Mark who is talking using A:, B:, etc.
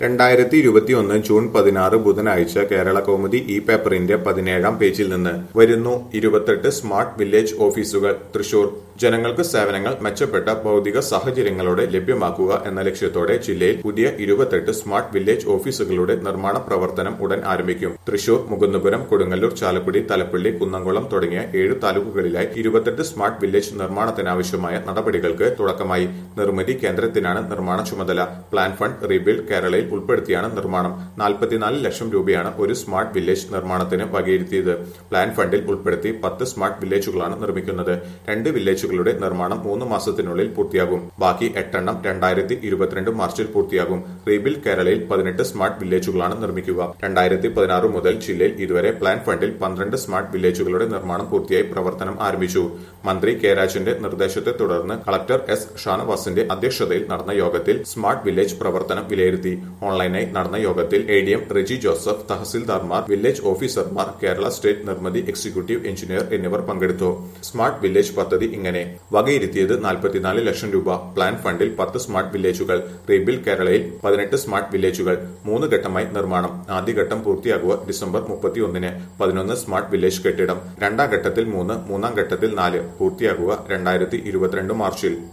A: രണ്ടായിരത്തി ഇരുപത്തിയൊന്ന് ജൂൺ പതിനാറ് ബുധനാഴ്ച കേരള കൗമുദി ഇ പേപ്പറിന്റെ പതിനേഴാം പേജിൽ നിന്ന് വരുന്നു ഇരുപത്തെട്ട് സ്മാർട്ട് വില്ലേജ് ഓഫീസുകൾ തൃശൂർ ജനങ്ങൾക്ക് സേവനങ്ങൾ മെച്ചപ്പെട്ട ഭൗതിക സാഹചര്യങ്ങളോടെ ലഭ്യമാക്കുക എന്ന ലക്ഷ്യത്തോടെ ജില്ലയിൽ പുതിയ ഇരുപത്തെട്ട് സ്മാർട്ട് വില്ലേജ് ഓഫീസുകളുടെ നിർമ്മാണ പ്രവർത്തനം ഉടൻ ആരംഭിക്കും തൃശൂർ മുകുന്ദപുരം കൊടുങ്ങല്ലൂർ ചാലക്കുടി തലപ്പള്ളി കുന്നംകുളം തുടങ്ങിയ ഏഴ് താലൂക്കുകളിലായി ഇരുപത്തെട്ട് സ്മാർട്ട് വില്ലേജ് നിർമ്മാണത്തിനാവശ്യമായ നടപടികൾക്ക് തുടക്കമായി നിർമ്മിതി കേന്ദ്രത്തിനാണ് നിർമ്മാണ ചുമതല പ്ലാൻ ഫണ്ട് റീബിൽഡ് കേരളയിൽ ഉൾപ്പെടുത്തിയാണ് നിർമ്മാണം നാൽപ്പത്തിനാല് ലക്ഷം രൂപയാണ് ഒരു സ്മാർട്ട് വില്ലേജ് നിർമ്മാണത്തിന് വകയിരുത്തിയത് പ്ലാൻ ഫണ്ടിൽ ഉൾപ്പെടുത്തി പത്ത് സ്മാർട്ട് വില്ലേജുകളാണ് നിർമ്മിക്കുന്നത് രണ്ട് വില്ലേജുകളുടെ നിർമ്മാണം മൂന്ന് മാസത്തിനുള്ളിൽ പൂർത്തിയാകും ബാക്കി എട്ടെണ്ണം രണ്ടായിരത്തി ഇരുപത്തിരണ്ട് മാർച്ചിൽ പൂർത്തിയാകും റീബിൽഡ് കേരളയിൽ പതിനെട്ട് സ്മാർട്ട് വില്ലേജുകളാണ് നിർമ്മിക്കുക രണ്ടായിരത്തി പതിനാറ് മുതൽ ജില്ലയിൽ ഇതുവരെ പ്ലാൻ ഫണ്ടിൽ പന്ത്രണ്ട് സ്മാർട്ട് വില്ലേജുകളുടെ നിർമ്മാണം പൂർത്തിയായി പ്രവർത്തനം ആരംഭിച്ചു മന്ത്രി കെ രാജന്റെ നിർദ്ദേശത്തെ തുടർന്ന് കളക്ടർ എസ് ഷാനവാസിന്റെ അധ്യക്ഷതയിൽ നടന്ന യോഗത്തിൽ സ്മാർട്ട് വില്ലേജ് പ്രവർത്തനം വിലയിരുത്തി ഓൺലൈനായി നടന്ന യോഗത്തിൽ A D M Reji Joseph തഹസിൽദാർമാർ വില്ലേജ് ഓഫീസർമാർ Kerala state Nirmithi executive engineer എന്നിവർ പങ്കെടുത്തു സ്മാർട്ട് വില്ലേജ് പദ്ധതി ഇങ്ങനെ വകയിരുത്തിയത് നാൽപ്പത്തിനാല് ലക്ഷം രൂപ പ്ലാൻ ഫണ്ടിൽ പത്ത് സ്മാർട്ട് വില്ലേജുകൾ റീബിൽ കേരളയിൽ പതിനെട്ട് സ്മാർട്ട് വില്ലേജുകൾ മൂന്ന് ഘട്ടമായി നിർമ്മാണം ആദ്യഘട്ടം പൂർത്തിയാകുക ഡിസംബർ മുപ്പത്തിയൊന്നിന് പതിനൊന്ന് സ്മാർട്ട് വില്ലേജ് കെട്ടിടം രണ്ടാം ഘട്ടത്തിൽ മൂന്ന് മൂന്നാം ഘട്ടത്തിൽ നാല് പൂർത്തിയാകുക രണ്ടായിരത്തി ഇരുപത്തിരണ്ട് മാർച്ചിൽ